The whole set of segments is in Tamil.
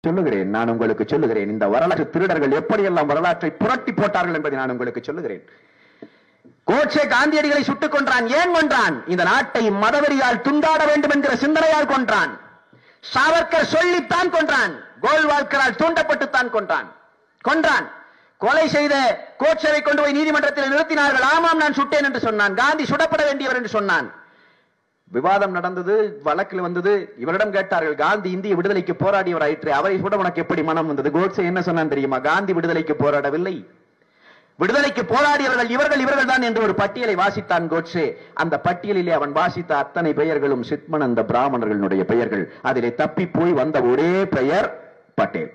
சொல்லுகிறேன் நான் உங்களுக்கு சொல்லுகிறேன் இந்த வரலாற்று திருடர்கள் எப்படியெல்லாம் வரலாற்றை புரட்டி போட்டார்கள் என்பதை நான் உங்களுக்கு சொல்லுகிறேன் கோட்சே காந்தியடிகளை சுட்டுக் கொன்றான் ஏன் கொன்றான் இந்த நாட்டை மதவெறியால் துண்டாட வேண்டும் என்கிற சிந்தனையால் கொன்றான் சாவர்கர் சொல்லித்தான் கொன்றான் கோல்வால்கரால் தூண்டப்பட்டுத்தான் கொன்றான் கொன்றான் கொலை செய்த கோட்சேவை கொண்டு போய் நீதிமன்றத்தில் நிறுத்தினார்கள் ஆமாம் நான் சுட்டேன் என்று சொன்னான் காந்தி சுடப்பட வேண்டியவர் என்று சொன்னான் விவாதம் நடந்தது வழக்கில் வந்தது இவரிடம் கேட்டார்கள் காந்தி இந்திய விடுதலைக்கு போராடியவர் ஆயிற்று அவரை கூட உனக்கு எப்படி மனம் வந்தது கோட்சே என்ன சொன்னான் தெரியுமா காந்தி விடுதலைக்கு போராடவில்லை விடுதலைக்கு போராடியவர்கள் இவர்கள் இவர்கள் தான் என்று ஒரு பட்டியலை வாசித்தான் கோட்சே அந்த பட்டியலிலே அவன் வாசித்த அத்தனை பெயர்களும் சித்மனந்த பிராமணர்களுடைய பெயர்கள் அதிலே தப்பி போய் வந்த ஒரே பெயர் பட்டேல்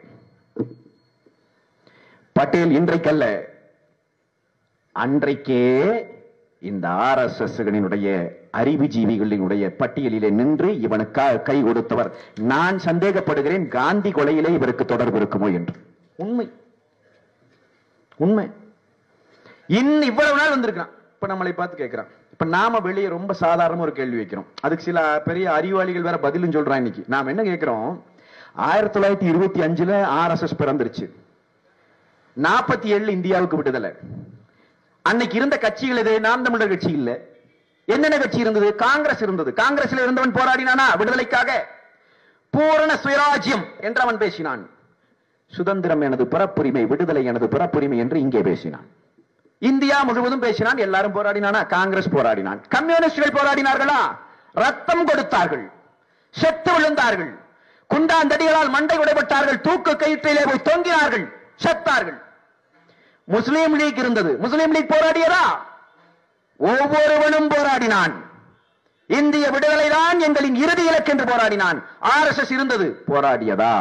பட்டேல் இன்றைக்கல்ல அன்றைக்கே இந்த ஆர் எஸ் எஸ் அறிவுஜீவிகளினுடைய பட்டியலிலே நின்று இவனுக்கு கை கொடுத்தவர் நான் சந்தேகப்படுகிறேன் காந்தி கொலையிலே இவருக்கு தொடர்பு இருக்குமோ என்று உண்மை உண்மை இன்னும் இவ்வளவு நாள் வந்திருக்கான் இப்ப நம்மளை பார்த்து கேட்கிறான் இப்ப நாம வெளியே ரொம்ப சாதாரண ஒரு கேள்வி வைக்கிறோம் அதுக்கு சில பெரிய அறிவாளிகள் வேற பதிலும் சொல்றான் இன்னைக்கு நாம என்ன கேட்கிறோம் ஆயிரத்தி தொள்ளாயிரத்தி இருபத்தி அஞ்சுல ஆர் எஸ் எஸ் பிறந்துருச்சு நாற்பத்தி ஏழு இந்தியாவுக்கு விடுதலை அன்னைக்கு இருந்த கட்சிகள் எது நாம் தமிழர் கட்சி இல்ல என்னென்ன கட்சி இருந்தது காங்கிரஸ் இருந்தது காங்கிரஸ்ல இருந்தவன் போராடினானா விடுதலைக்காக பூரண சுயராஜ்யம் என்று அவன் பேசினான் சுதந்திரம் எனது பிறப்புரிமை விடுதலை எனது பிறப்புரிமை என்று இங்கே பேசினான் இந்தியா முழுவதும் பேசினான் எல்லாரும் போராடினானா காங்கிரஸ் போராடினான் கம்யூனிஸ்டுகள் போராடினார்களா ரத்தம் கொடுத்தார்கள் செத்து விழுந்தார்கள் குண்டாந்தடிகளால் மண்டை உடைபட்டார்கள் தூக்கு கயிற்றிலே போய் தொங்கினார்கள் செத்தார்கள் முஸ்லீம் லீக் இருந்தது முஸ்லீம் லீக் போராடியதா ஒவ்வொருவனும் போராடினான் இந்திய விடுதலை தான் எங்களின் இறுதி இலக்கு என்று போராடினான் ஆர் எஸ் எஸ் இருந்தது போராடியதா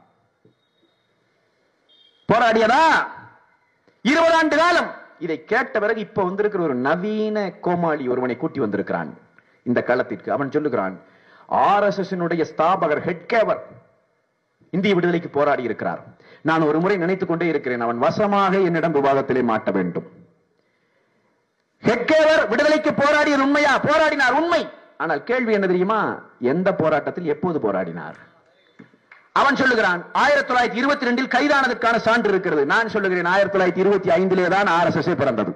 போராடியதா இருபது ஆண்டு காலம் இதை கேட்ட பிறகு இப்ப வந்திருக்கிற ஒரு நவீன கோமாளி ஒருவனை கூட்டி வந்திருக்கிறான் இந்த களத்திற்கு அவன் சொல்லுகிறான் ஆர் எஸ் எஸ் ஸ்தாபகர் ஹெட்கேவர் இந்திய விடுதலைக்கு போராடி இருக்கிறார் நான் ஒரு முறை நினைத்துக் கொண்டே இருக்கிறேன் அவன் வசமாக என்னிடம் விவாதத்திலே மாட்ட வேண்டும் ஹெட்கேவர் விடுதலைக்கு போராடியது உண்மையா போராடினார் உண்மை ஆனால் கேள்வி என்ன தெரியுமா எந்த போராட்டத்தில் எப்போது போராடினார் அவன் சொல்லுகிறான் ஆயிரத்தி தொள்ளாயிரத்தி இருபத்தி ரெண்டில் கைதானதுக்கான சான்று இருக்கிறது நான் சொல்லுகிறேன் ஆயிரத்தி தொள்ளாயிரத்தி இருபத்தி ஐந்திலே தான் ஆர் எஸ் எஸ் பிறந்தது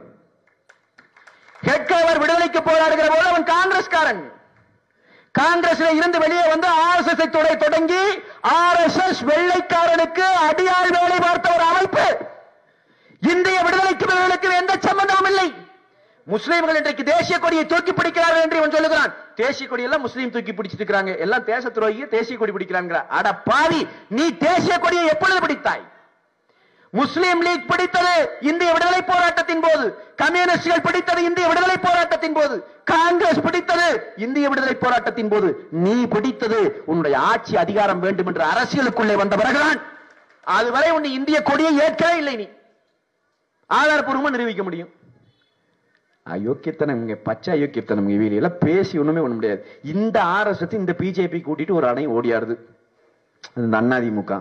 ஹெட்கேவர் விடுதலைக்கு போராடுகிற போது அவன் காங்கிரஸ்காரன் காங்கிரஸ்ல இருந்து வெளியே வந்து ஆர் எஸ் எஸ் துறை தொடங்கி ஆர் எஸ் எஸ் வெள்ளைக்காரனுக்கு அடியாள் வேலை பார்த்த ஒரு அமைப்பு இந்திய விடுதலைக்கு விடுதலைக்கு எந்த சம்பந்தமும் இல்லை முஸ்லீம்கள் இன்றைக்கு தேசிய கொடியை தூக்கி பிடிக்கிறார்கள் என்று இவன் சொல்லுகிறான் தேசிய கொடி எல்லாம் முஸ்லீம் தூக்கி பிடிச்சிட்டு இருக்காங்க எல்லாம் தேச துரோகிய தேசிய கொடி பிடிக்கிறாங்க அட பாவி நீ தேசிய கொடியை எப்பொழுது பிடித்தாய் முஸ்லீம் லீக் பிடித்தது இந்திய விடுதலை போராட்டத்தின் போது கம்யூனிஸ்டுகள் பிடித்தது இந்திய விடுதலை போராட்டத்தின் போது காங்கிரஸ் பிடித்தது இந்திய விடுதலை போராட்டத்தின் போது நீ பிடித்தது உன்னுடைய ஆட்சி அதிகாரம் வேண்டும் என்ற அரசியலுக்குள்ளே வந்த பிறகுதான் அதுவரை உன்னை இந்திய கொடியை ஏற்கவே இல்லை நீ ஆதாரப்பூர்வமா நிரூபிக்க முடியும் அயோக்கியத்தனம் இங்க பச்சை அயோக்கியத்தனம் இங்க வீடு எல்லாம் பேசி ஒண்ணுமே பண்ண முடியாது இந்த ஆர்எஸ் இந்த பிஜேபி கூட்டிட்டு ஒரு அணை ஓடியாருது இந்த அண்ணாதிமுக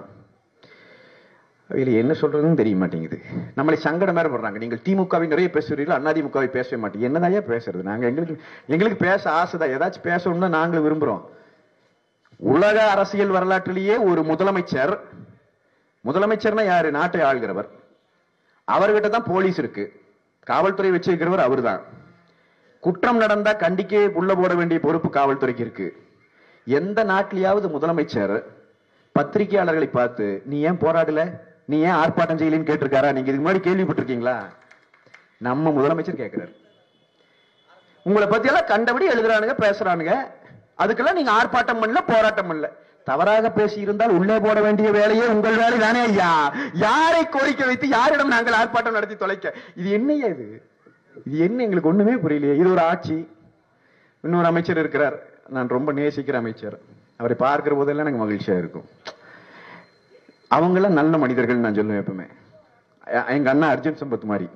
இதுல என்ன சொல்றதுன்னு தெரிய மாட்டேங்குது நம்மளை சங்கடம் வேற படுறாங்க நீங்கள் திமுகவை நிறைய பேசுறீர்கள் அண்ணாதிமுகவை பேசவே மாட்டீங்க என்னதாயா பேசுறது நாங்க எங்களுக்கு எங்களுக்கு பேச ஆசைதான் ஏதாச்சும் பேசணும்னா நாங்களும் விரும்புறோம் உலக அரசியல் வரலாற்றிலேயே ஒரு முதலமைச்சர் முதலமைச்சர்னா யாரு நாட்டை ஆள்கிறவர் அவர்கிட்ட தான் போலீஸ் இருக்கு காவல்துறை வச்சிருக்கிறவர் அவர்தான் குற்றம் நடந்தா கண்டிக்க உள்ள போட வேண்டிய பொறுப்பு காவல்துறைக்கு இருக்கு எந்த நாட்டிலேயாவது முதலமைச்சர் பத்திரிகையாளர்களை பார்த்து நீ ஏன் போராடல நீ ஏன் ஆர்ப்பாட்டம் செய்யலன்னு கேட்டிருக்காரா நீங்க இதுக்கு முன்னாடி கேள்விப்பட்டிருக்கீங்களா நம்ம முதலமைச்சர் கேட்கிறார் உங்களை பத்தி எல்லாம் கண்டபடி எழுதுறானுங்க பேசுறானுங்க அதுக்கெல்லாம் நீங்க ஆர்ப்பாட்டம் பண்ணல போராட்டம் பண்ணல தவறாக பேசி இருந்தால் உள்ளே போட வேண்டிய வேலையே உங்கள் வேலை தானே ஐயா யாரை கோரிக்கை வைத்து யாரிடம் நாங்கள் ஆர்ப்பாட்டம் நடத்தி தொலைக்க இது என்னையா இது இது என்ன எங்களுக்கு ஒண்ணுமே புரியலையே இது ஒரு ஆட்சி இன்னொரு அமைச்சர் இருக்கிறார் நான் ரொம்ப நேசிக்கிற அமைச்சர் அவரை பார்க்கிற போதெல்லாம் எனக்கு மகிழ்ச்சியா இருக்கும் அவங்கெல்லாம் நல்ல மனிதர்கள் நான் சொல்லுவேன் எப்பவுமே எ- எங்க அண்ணா அர்ஜுன் சம்பத் மாதிரி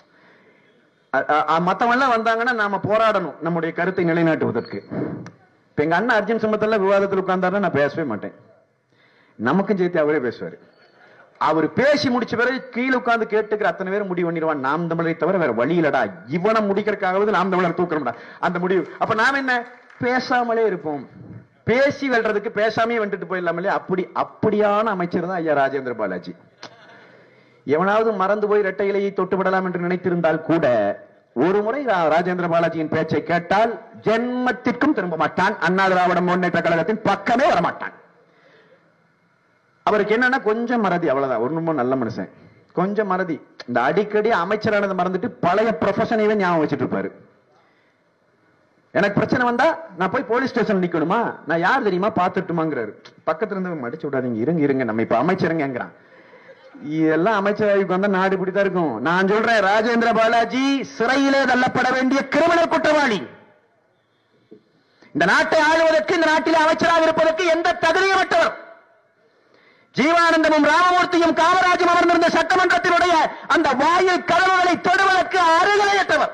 அ- அ- அ- மத்தவங்க எல்லாம் வந்தாங்கன்னா நாம போராடணும் நம்முடைய கருத்தை நிலைநாட்டுவதற்கு இப்ப எங்க அண்ணா அர்ஜுன் சம்பத் எல்லாம் விவாதத்தில் உட்கார்ந்தாருன்னா நான் பேசவே மாட்டேன் நமக்கும் சேர்த்து அவரே பேசுவாரு அவர் பேசி முடிச்ச பிறகு கீழே உட்கார்ந்து கேட்டுக்கிற அத்தனை பேர் முடிவு பண்ணிடுவான் நாம் தமிழரை தவிர வேற வழி இல்லடா இவனை முடிக்கிறதுக்காகவது நாம் தமிழர் தூக்கணும்டா அந்த முடிவு அப்ப நாம என்ன பேசாமலே இருப்போம் பேசி வெல்றதுக்கு பேசாமே வந்துட்டு போயிடலாம் இல்லையா அப்படி அப்படியான அமைச்சர் தான் ஐயா ராஜேந்திர பாலாஜி எவனாவது மறந்து போய் இரட்டை இலையை தொட்டு விடலாம் என்று நினைத்திருந்தால் கூட ஒரு முறை ரா- ராஜேந்திர பாலாஜியின் பேச்சை கேட்டால் ஜென்மத்திற்கும் திரும்ப மாட்டான் அண்ணா திராவிட முன்னேற்ற கழகத்தின் பக்கமே வரமாட்டான் அவருக்கு என்னன்னா கொஞ்சம் மறதி அவ்வளவுதான் ஒரு ரொம்ப நல்ல மனுஷன் கொஞ்சம் மறதி இந்த அடிக்கடி அமைச்சரானதை மறந்துட்டு பழைய ப்ரொஃபஷனையே ஞாபகம் வச்சுட்டு இருப்பாரு எனக்கு பிரச்சனை வந்தா நான் போய் போலீஸ் ஸ்டேஷன் நிக்கணுமா நான் யார் தெரியுமா பாத்துட்டுமாங்கிறாரு பக்கத்துல இருந்து மடிச்சு விடாதீங்க இருங்க இருங்க நம்ம இப்ப அமைச்சருங்கிறான் இதெல்லாம் அமைச்சரவைக்கு வந்தா நாடு இப்படித்தான் இருக்கும் நான் சொல்றேன் ராஜேந்திர பாலாஜி சிறையிலே தள்ளப்பட வேண்டிய கிரிமினல் குற்றவாளி இந்த நாட்டை ஆளுவதற்கு இந்த நாட்டில் அமைச்சராக இருப்பதற்கு எந்த தகுதியமற்றவர் ஜீவானந்தமும் ராமமூர்த்தியும் காமராஜும் அமர்ந்திருந்த சட்டமன்றத்தினுடைய அந்த வாயில் கதவுகளை தொடுவதற்கு அருகலையற்றவர்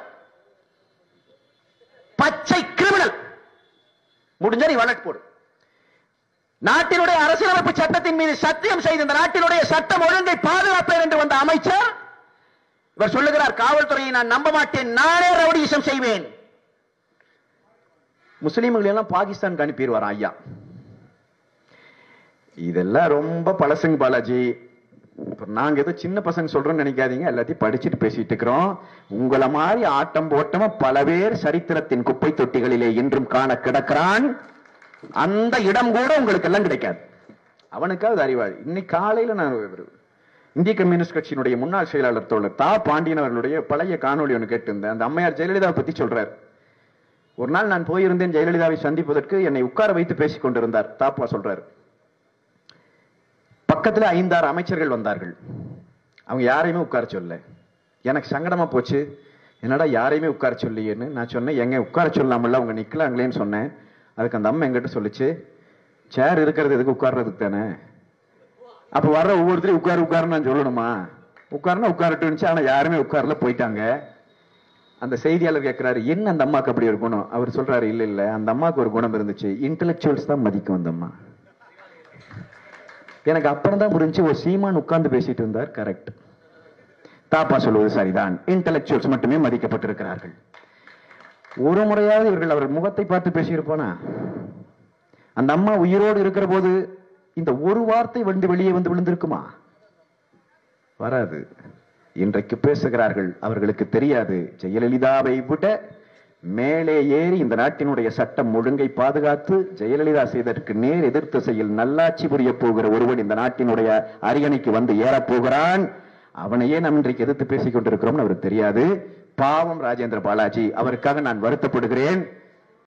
பச்சை கிரிமினல் முடிஞ்சா நீ வழக்கு போடு நாட்டினுடைய அரசியலமைப்பு சட்டத்தின் மீது சத்தியம் செய்து இந்த நாட்டினுடைய சட்டம் ஒழுங்கை பாதுகாப்பேன் என்று வந்த அமைச்சர் இவர் சொல்லுகிறார் காவல்துறையை நான் நம்ப மாட்டேன் நானே ரவுடிசம் செய்வேன் முஸ்லீம்கள் எல்லாம் பாகிஸ்தானுக்கு அனுப்பிடுவார் ஐயா இதெல்லாம் ரொம்ப பழசுங்க பாலாஜி இப்ப நாங்க ஏதோ சின்ன பசங்க சொல்றோம்னு நினைக்காதீங்க எல்லாத்தையும் படிச்சுட்டு பேசிட்டு இருக்கிறோம் உங்களை மாதிரி ஆட்டம் போட்டமா பல பேர் சரித்திரத்தின் குப்பை தொட்டிகளிலே இன்றும் காண கிடக்கிறான் அந்த இடம் கூட உங்களுக்கு எல்லாம் கிடைக்காது அவனுக்காவது அறிவாளி இன்னைக்கு காலையில நான் ஒரு இந்திய கம்யூனிஸ்ட் கட்சியினுடைய முன்னாள் செயலாளர் தோழர் தா பாண்டியன் அவர்களுடைய பழைய காணொளி ஒன்று கேட்டிருந்தேன் அந்த அம்மையார் ஜெயலலிதாவை பத்தி சொல்றார் ஒரு நாள் நான் போயிருந்தேன் ஜெயலலிதாவை சந்திப்பதற்கு என்னை உட்கார வைத்து பேசிக் கொண்டிருந்தார் தாப்பா சொல்றாரு பக்கத்துல ஐந்தாறு அமைச்சர்கள் வந்தார்கள் அவங்க யாரையுமே உட்கார சொல்ல எனக்கு சங்கடமா போச்சு என்னடா யாரையுமே உட்கார சொல்லியேன்னு நான் சொன்னேன் எங்க உட்கார சொல்லாமல்ல அவங்க நிக்கலாங்களேன்னு சொன்னேன் அதுக்கு அந்த அம்மா என்கிட்ட சொல்லுச்சு சேர் இருக்கிறது எதுக்கு உட்கார்றதுக்கு தானே அப்ப வர்ற ஒவ்வொருத்தரையும் உட்காரு உட்காருன்னு நான் சொல்லணுமா உட்காருன்னா உட்காரட்டுச்சு ஆனா யாருமே உட்கார்ல போயிட்டாங்க அந்த செய்தியாளர் கேட்கிறாரு என்ன அந்த அம்மாக்கு அப்படி ஒரு குணம் அவர் சொல்றாரு இல்ல இல்ல அந்த அம்மாக்கு ஒரு குணம் இருந்துச்சு இன்டெலெக்சுவல்ஸ் தான் மதிக்கும் அந்த அம்மா எனக்கு அப்புறம் தான் புரிஞ்சு ஒரு சீமான் உட்கார்ந்து பேசிட்டு இருந்தார் கரெக்ட் தாப்பா சொல்வது சரிதான் இன்டெலெக்சுவல்ஸ் மட்டுமே மதிக்கப்பட்டிருக்கிறார்கள் ஒரு முறையாவது இவர்கள் அவர் முகத்தை பார்த்து பேசியிருப்பானா அந்த அம்மா உயிரோடு இருக்கிற போது இந்த ஒரு வார்த்தை வந்து வெளியே வந்து விழுந்திருக்குமா வராது இன்றைக்கு பேசுகிறார்கள் அவர்களுக்கு தெரியாது ஜெயலலிதாவை விட மேலே ஏறி இந்த நாட்டினுடைய சட்டம் ஒழுங்கை பாதுகாத்து ஜெயலலிதா செய்ததற்கு நேர் எதிர் திசையில் நல்லாட்சி புரிய போகிற ஒருவன் இந்த நாட்டினுடைய அரியணைக்கு வந்து ஏறப் போகிறான் அவனையே நாம் இன்றைக்கு எதிர்த்து பேசிக் கொண்டிருக்கிறோம் அவருக்கு தெரியாது பாவம் ராஜேந்திர பாலாஜி அவருக்காக நான் வருத்தப்படுகிறேன்